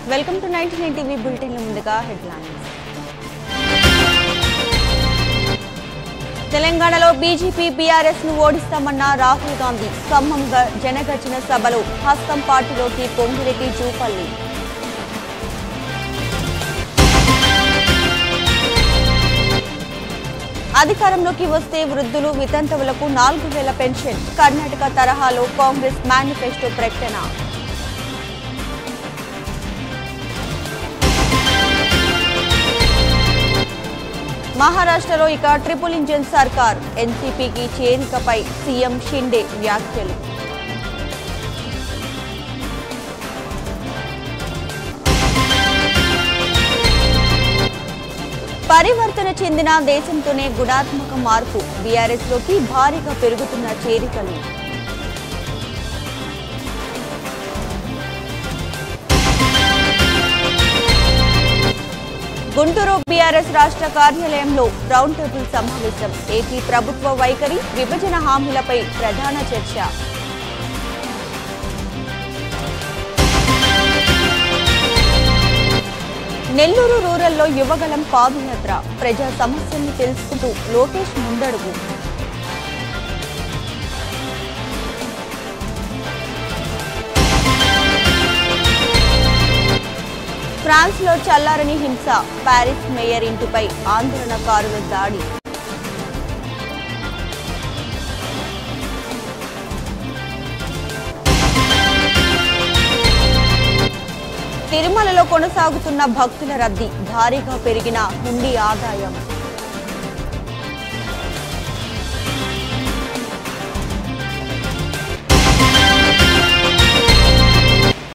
welcome to ninety nine TV bulletin ముందుగా headlines తెలంగాణలో BJP BRS ను ఓడిస్తామన్న రాహుల్ గాంధీ ఖమ్మం గ- జనగర్జన సభలో హస్తం పార్టీలోకి పొంగిరెడ్డి జూపల్లి అధికారంలోకి వస్తే వృద్ధులు వితంతువులకు నాలుగు వేల పెన్షన్ కర్ణాటక తరహాలో కాంగ్రెస్ మేనిఫెస్టో ప్రకటన మహారాష్ట్రలో ఇక ట్రిపుల్ ఇంజిన్ సర్కార్ ఎన్సీపీకి చేరికపై సీఎం షిండే వ్యాఖ్యలు పరివర్తన చెందిన దేశంతోనే గుణాత్మక మార్పు బీఆర్ఎస్ లోకి భారీగా పెరుగుతున్న చేరికలు గుంటూరు బీఆర్ఎస్ రాష్ట్ర కార్యాలయంలో రౌండ్ టేబుల్ సమావేశం ఏపీ ప్రభుత్వ వైఖరి విభజన హామీలపై ప్రధాన చర్చ నెల్లూరు రూరల్లో యువగలం పాదయాత్ర ప్రజా సమస్యల్ని తెలుసుకుంటూ లోకేష్ ముందడుగు ఫ్రాన్స్ లో చల్లారని హింస ప్యారిస్ మేయర్ ఇంటిపై ఆందోళనకారుల దాడి తిరుమలలో కొనసాగుతున్న భక్తుల రద్దీ భారీగా పెరిగిన హుండీ ఆదాయం